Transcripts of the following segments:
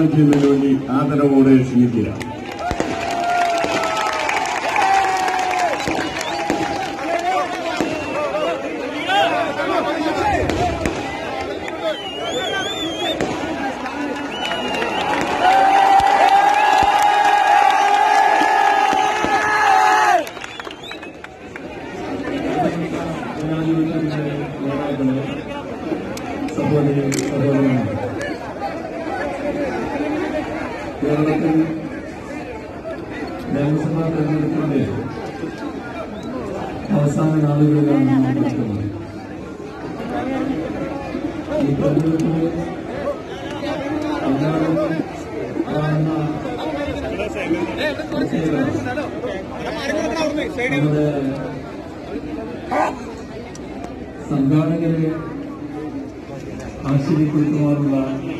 ചെയ്യുന്നതിന് വേണ്ടി ആദരവോടെ ക്ഷണിക്കുക സഹോദരി സഹോദരന്മാർ കേരളത്തിൽ നിയമസഭാ തെരഞ്ഞെടുപ്പിന്റെ അവസാന നാളുകളിലാണ് നാം നിൽക്കുന്നത് ഈ തെരഞ്ഞെടുപ്പിൽ എല്ലാവരും കാണുന്ന പ്രത്യേകത നമ്മുടെ സംഘാടകരെ ആശ്ചര്യപ്പെടുത്തുവാനുള്ള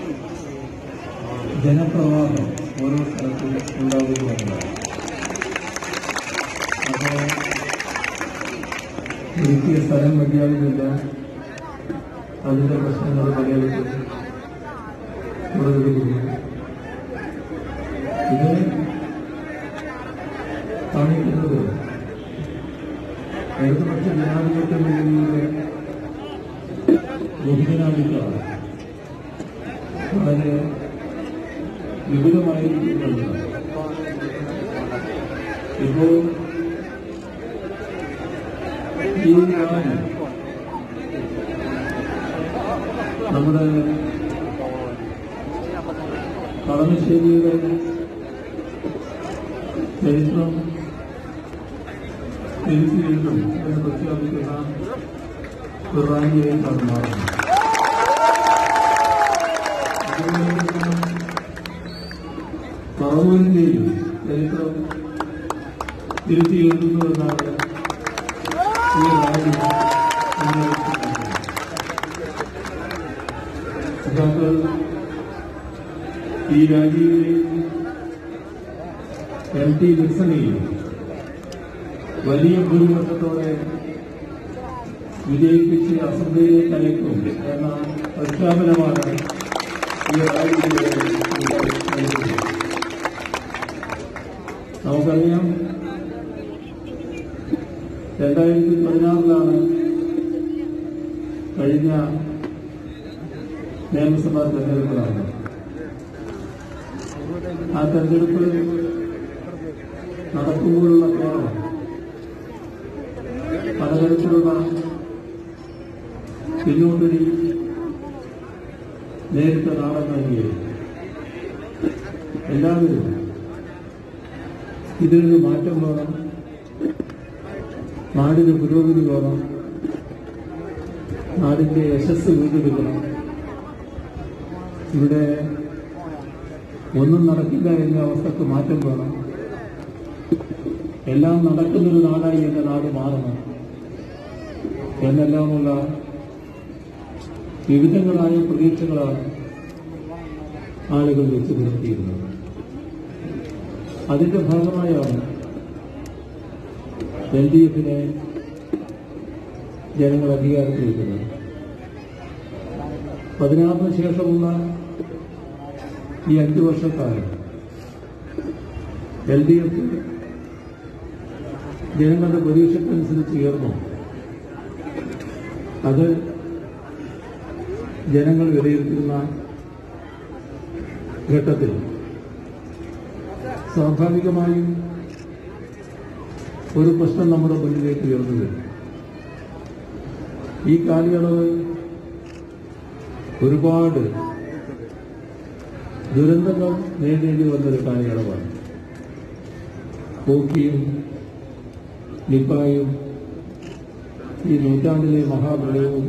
ജനപ്രവാഹം ഓരോ സ്ഥലത്തും ഉണ്ടാകുന്നുണ്ട് അപ്പോൾ ഒരുക്കിയ സ്ഥലം മതിയാകുന്നില്ല അതിന്റെ പ്രശ്നങ്ങൾ പരിഹരിച്ച് തുടരുകയും ഇത് കാണിക്കുന്നത് ഇടതുപക്ഷ ജനാധിപത്യ മുന്നണിയുടെ ബഹുജനാധിക്യമാണ് വളരെ വിപുലമായിരിക്കുന്നുണ്ട് ഇപ്പോൾ ഈ റാലി നമ്മുടെ കളമശ്ശേരിയുടെ ചരിത്രം തിരിച്ചു എഴുതും എന്ന് പ്രഖ്യാപിക്കുന്ന ഒരു റാലിയായിട്ടാണ് മാറുന്നത് പറവൂരിന്റെയും ചരിത്രം തിരുത്തി എഴുതുന്നുവെന്നാണ് ഈ റാലി ഉന്നയിച്ചിട്ടുള്ളത്. സഖാക്കൾ ഈ രാജ്യത്തെയും എം ടി വിൽസണെയും വലിയ ഭൂരിപക്ഷത്തോടെ വിജയിപ്പിച്ച് അസംബ്ലിയിലേക്ക് അയക്കും എന്ന പ്രഖ്യാപനമാണ് ഈ റാലിയിലൂടെ നൽകുന്നത്. നമുക്കറിയാം രണ്ടായിരത്തി പതിനാറിലാണ് കഴിഞ്ഞ നിയമസഭാ തെരഞ്ഞെടുപ്പ് നടന്നത് ആ തെരഞ്ഞെടുപ്പ് നടക്കുമ്പോഴുള്ള കേരളം പലതരത്തിലുള്ള പിന്നോട്ടടി നേരിട്ട നാടെന്നെങ്കിൽ എല്ലാവരും ഇതിനൊരു മാറ്റം വേണം നാടിന് പുരോഗതി വേണം നാടിന്റെ യശസ് വീണ്ടെടുക്കണം ഇവിടെ ഒന്നും നടക്കില്ല എന്ന അവസ്ഥക്ക് മാറ്റം വേണം എല്ലാം നടക്കുന്നൊരു നാടായി എന്റെ നാട് മാറണം എന്നെല്ലാമുള്ള വിവിധങ്ങളായ പ്രതീക്ഷകളാണ് ആളുകൾ വെച്ചു പുലർത്തിയിരുന്നത് അതിന്റെ ഭാഗമായാണ് എൽ ഡി എഫിനെ ജനങ്ങൾ അധികാരത്തിലിരിക്കുന്നത് പതിനാറിന് ശേഷമുള്ള ഈ അഞ്ചു വർഷക്കാലം എൽ ഡി എഫ് ജനങ്ങളുടെ പ്രതീക്ഷക്കനുസരിച്ച് ഉയർന്നു അത് ജനങ്ങൾ വിലയിരുത്തുന്ന ഘട്ടത്തിൽ സ്വാഭാവികമായും ഒരു പ്രശ്നം നമ്മുടെ മുന്നിലേക്ക് ഉയർന്നു വരും ഈ കാലയളവ് ഒരുപാട് ദുരന്തങ്ങൾ നേരിടേണ്ടി വന്നൊരു കാലയളവാണ് കോക്കിയും നിപ്പായും ഈ നൂറ്റാണ്ടിലെ മഹാപ്രളയവും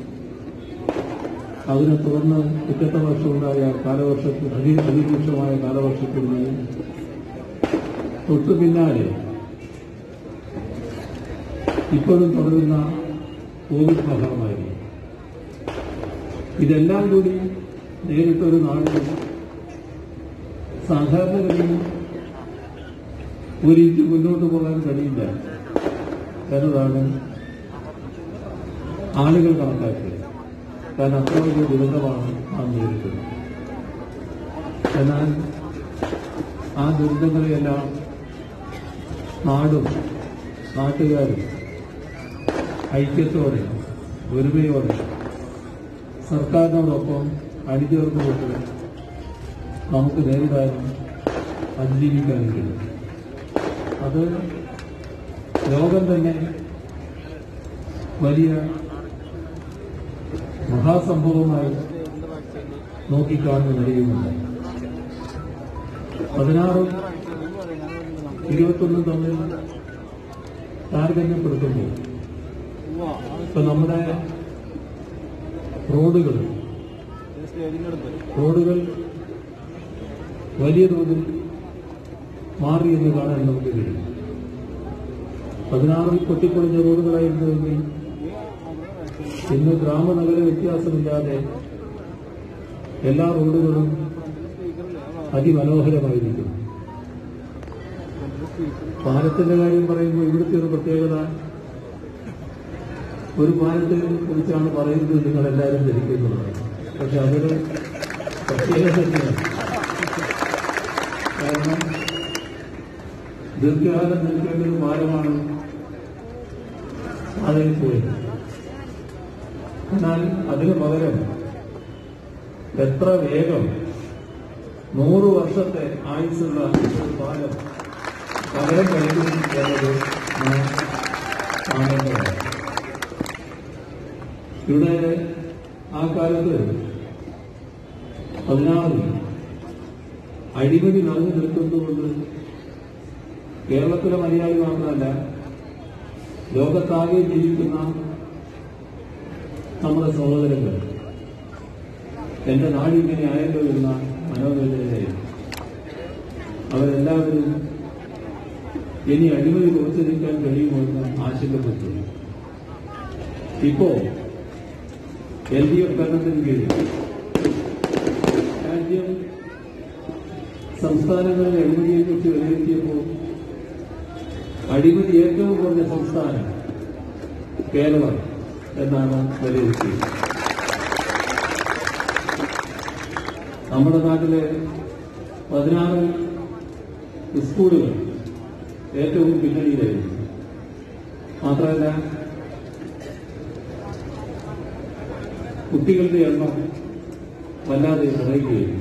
അതിനെ തുടർന്ന് പിറ്റത്തെ വർഷമുണ്ടായ കാലവർഷത്തിൽ അതി അതിരൂക്ഷമായ കാലവർഷത്തിന്റെയും തൊട്ടു പിന്നാലെ ഇപ്പോഴും തുടരുന്ന കോവിഡ് മഹാമാരി ഇതെല്ലാം കൂടി നേരിട്ടൊരു നാടിന് സാധാരണഗതിയിൽ ഒരു ഇഞ്ച് മുന്നോട്ട് പോകാൻ കഴിയില്ല എന്നതാണ് ആളുകൾ കണക്കാക്കിയത് കാരണം അത്ര വലിയ ദുരന്തമാണ് നാം നേരിട്ടത് എന്നാൽ ആ ദുരിതങ്ങളെയെല്ലാം നാടും നാട്ടുകാരും ഐക്യത്തോടെ ഒരുമയോടെ സർക്കാരിനോടൊപ്പം അണിചേർന്നുകൊണ്ട് നമുക്ക് നേരിടാനും അതിജീവിക്കാനും കഴിയും അത് ലോകം തന്നെ വലിയ മഹാസംഭവമായി നോക്കിക്കാണുന്ന നിലയുമുണ്ട് പതിനാറും ഇരുപത്തൊന്നും തമ്മിൽ താരതമ്യപ്പെടുത്തുമ്പോൾ ഇപ്പൊ നമ്മുടെ റോഡുകൾ റോഡുകൾ വലിയ തോതിൽ മാറി എന്ന് കാണാൻ നമുക്ക് കഴിയും പതിനാറിൽ പൊട്ടിപ്പൊളിഞ്ഞ റോഡുകളായിരുന്നുവെങ്കിൽ ഇന്ന് ഗ്രാമനഗര വ്യത്യാസമില്ലാതെ എല്ലാ റോഡുകളും അതിമനോഹരമായിരിക്കും പാലത്തിന്റെ കാര്യം പറയുമ്പോൾ ഇവിടുത്തെ ഒരു പ്രത്യേകത ഒരു പാലത്തിനെ കുറിച്ചാണ് പറയുന്നത് നിങ്ങൾ എല്ലാവരും ധരിക്കുന്നത് പക്ഷെ അതൊരു പ്രത്യേകത തന്നെയാണ് കാരണം ദീർഘകാലം നിൽക്കേണ്ട ഒരു പാലമാണ് അതിൽ പോയത് എന്നാൽ അതിനു പകരം എത്ര വേഗം നൂറ് വർഷത്തെ ആയുസ്സുള്ള ഒരു പാലം പകരം കഴിക്കും എന്നത് നാം കാണേണ്ടതാണ് ഇവിടെ ആ കാലത്ത് പതിനാറിൽ അഴിമതി നിറഞ്ഞു നിൽക്കുന്നതുകൊണ്ട് കേരളത്തിലെ മലയാളി മാത്രമല്ല ലോകത്താകെ ജീവിക്കുന്ന നമ്മുടെ സഹോദരങ്ങൾ എന്റെ നാടിങ്ങനെ ആയല്ലോ എന്ന മനോവേദനയായി അവരെല്ലാവരും ഇനി അഴിമതി പുറത്തിരിക്കാൻ കഴിയുമോ എന്ന് ആശങ്കപ്പെട്ടു ഇപ്പോ എൽ ഡി എഫ് ഭരണത്തിന് കീഴിൽ രാജ്യം സംസ്ഥാനങ്ങളിലെ അഴിമതിയെക്കുറിച്ച് വിലയിരുത്തിയപ്പോൾ അഴിമതി ഏറ്റവും കുറഞ്ഞ സംസ്ഥാനം കേരളം എന്നാണ് വിലയിരുത്തിയത് നമ്മുടെ നാട്ടിലെ പതിനാറ് സ്കൂളുകൾ ഏറ്റവും പിന്നണിയിലായിരുന്നു മാത്രമല്ല കുട്ടികളുടെ എണ്ണം വല്ലാതെ കുറയുകയായിരുന്നു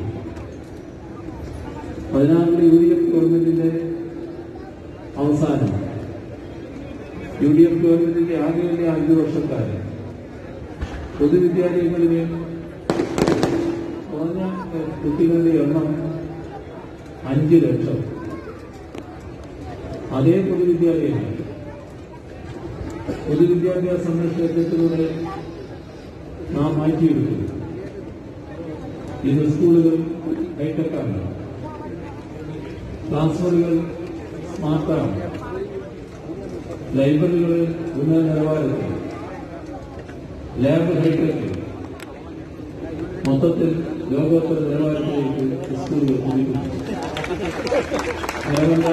പതിനാറിലെ യു ഡി എഫ് ഗവൺമെന്റിന്റെ അവസാനം യു ഡി എഫ് ഗവൺമെന്റിന്റെ ആകെയുള്ള അഞ്ചു വർഷക്കാലം പൊതുവിദ്യാലയങ്ങളിലെ കുറഞ്ഞ കുട്ടികളുടെ എണ്ണം അഞ്ച് ലക്ഷം അതേ പൊതുവിദ്യാലയങ്ങൾ പൊതുവിദ്യാഭ്യാസ സംരക്ഷണത്തിലൂടെ നാം മാറ്റിയെടുക്കും ഇന്ന് സ്കൂളുകൾ ഹൈടെക്കാണ് ക്ലാസ് മുറികൾ സ്മാർട്ടാണ് ലൈബ്രറികൾ ഉന്നത നിലവാരത്തിൽ ലാബ് ഹൈടെക് മൊത്തത്തിൽ ലോകോത്തര നിലവാരത്തിലേക്ക് സ്കൂളുകൾ കുതിക്കുന്നു കേരള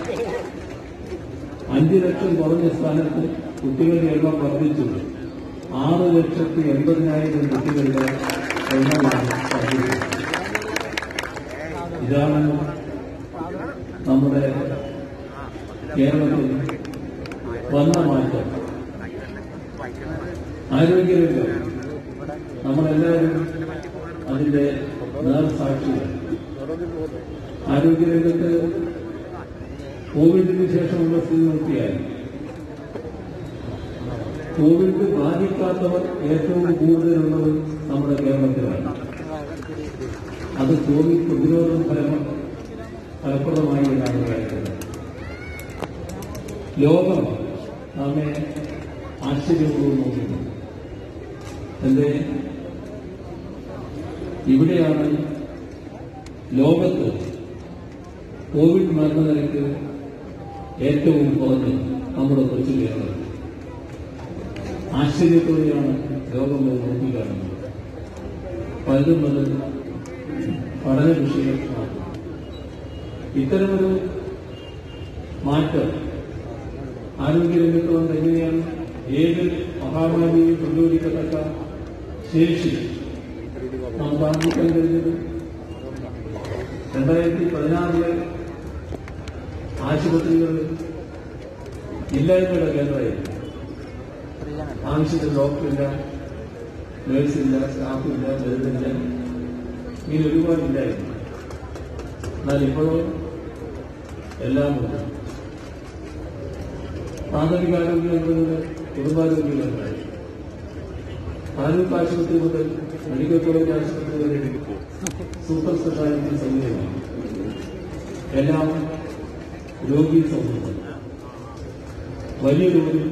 അഞ്ച് ലക്ഷം കുറഞ്ഞ സ്ഥാനത്ത് കുട്ടികളുടെ എണ്ണം വർദ്ധിച്ചു ആറ് ലക്ഷത്തി എൺപതിനായിരം കുട്ടികളുടെ എണ്ണമാണ് വർദ്ധിച്ചത് ഇതാണ് നമ്മുടെ കേരളത്തിൽ വന്ന മാറ്റം ആരോഗ്യരംഗം നമ്മളെല്ലാവരും അതിന്റെ നേർസാക്ഷികൾ ആരോഗ്യരംഗത്ത് കോവിഡിന് ശേഷമുള്ള സ്ഥിതി നോക്കിയാൽ കോവിഡ് ബാധിക്കാത്തവർ ഏറ്റവും കൂടുതലുള്ളത് നമ്മുടെ കേരളത്തിലാണ് അത് കോവിഡ് പ്രതിരോധം ഫലം ഫലപ്രദമായി എന്നാണ് പറയുന്നത് ലോകം നമ്മെ ആശ്ചര്യപൂർവ്വം നോക്കുന്നു എന്തേ ഇവിടെയാണ് ലോകത്ത് കോവിഡ് മരണനിരക്ക് ഏറ്റവും കുറഞ്ഞത് നമ്മുടെ കൊച്ചു കേരളം ആശ്ചര്യത്തോടെയാണ് ലോകം അത് നോക്കിക്കാണുന്നത് പലരും അത് പഠന വിഷയമാണ് ഇത്തരമൊരു മാറ്റം ആരോഗ്യരംഗത്ത് വന്ന് എങ്ങനെയാണ് ഏത് മഹാമാരിയെയും പ്രതിരോധിക്കത്തക്ക ശേഷി നാം താമസിക്കാൻ കഴിഞ്ഞത് രണ്ടായിരത്തി പതിനാറില് ആശുപത്രികൾ ഇല്ലായ്മയുടെ കേന്ദ്രമായിരുന്നു ആവശ്യത്തിന് ഡോക്ടറില്ല നഴ്സില്ല സ്റ്റാഫില്ല മരുന്നില്ല ഇങ്ങനെ ഒരുപാടില്ലായിരുന്നു എന്നാൽ ഇപ്പോഴോ എല്ലാം ഉണ്ട് പ്രാഥമികാരോഗ്യ കേന്ദ്രങ്ങൾ കുടുംബാരോഗ്യ കേന്ദ്രമായി താലൂക്ക് ആശുപത്രി മുതൽ മെഡിക്കൽ കോളേജ് ആശുപത്രി വരെ സൂപ്പർ സ്പെഷ്യാലിറ്റി സൗകര്യമാണ് എല്ലാം രോഗി സൗഹൃദം വലിയ തോതിൽ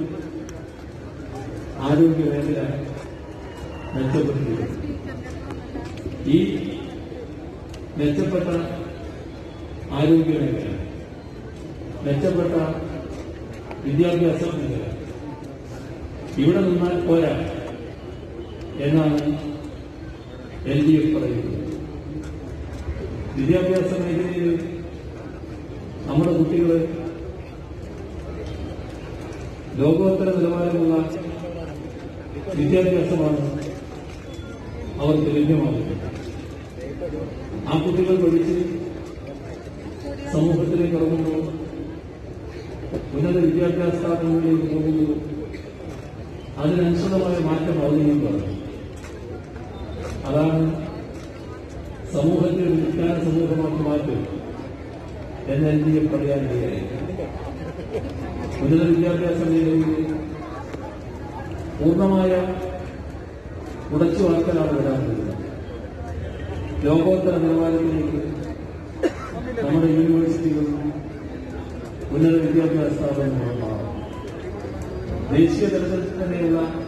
ആരോഗ്യ മേഖല മെച്ചപ്പെട്ടിരിക്കുന്നു ഈ മെച്ചപ്പെട്ട ആരോഗ്യ മേഖല മെച്ചപ്പെട്ട വിദ്യാഭ്യാസ മേഖല ഇവിടെ നിന്നാൽ പോരാ എന്നാണ് എൽ ഡി എഫ് പറയുന്നത് വിദ്യാഭ്യാസ മേഖലയിൽ നമ്മുടെ കുട്ടികളെ ലോകോത്തര നിലവാരമുള്ള വിദ്യാഭ്യാസമാണ് അവർക്ക് ലഭ്യമാകുന്നത് ആ കുട്ടികൾ പഠിച്ച് സമൂഹത്തിലേക്ക് ഇറങ്ങുമ്പോൾ ഉന്നത വിദ്യാഭ്യാസ സ്ഥാപനങ്ങളിലേക്ക് പോകുമ്പോൾ അതിനനുസൃതമായ മാറ്റം അവതരിപ്പിക്കുകയാണ് അതാണ് സമൂഹത്തെ ഒരു വിജ്ഞാന സമൂഹമാക്കി മാറ്റും എന്ന് എൻ ഡി എഫ് പറയാനിടയായി ഉന്നത വിദ്യാഭ്യാസ മേഖലയിൽ പൂർണ്ണമായ ഉടച്ചുവാക്കലാണ് വരാൻ പോകുന്നത് ലോകോത്തര നിലവാരത്തിലേക്ക് നമ്മുടെ യൂണിവേഴ്സിറ്റികളും ഉന്നത വിദ്യാഭ്യാസ സ്ഥാപനങ്ങളും മാറും ദേശീയ തലത്തിൽ തന്നെയുള്ള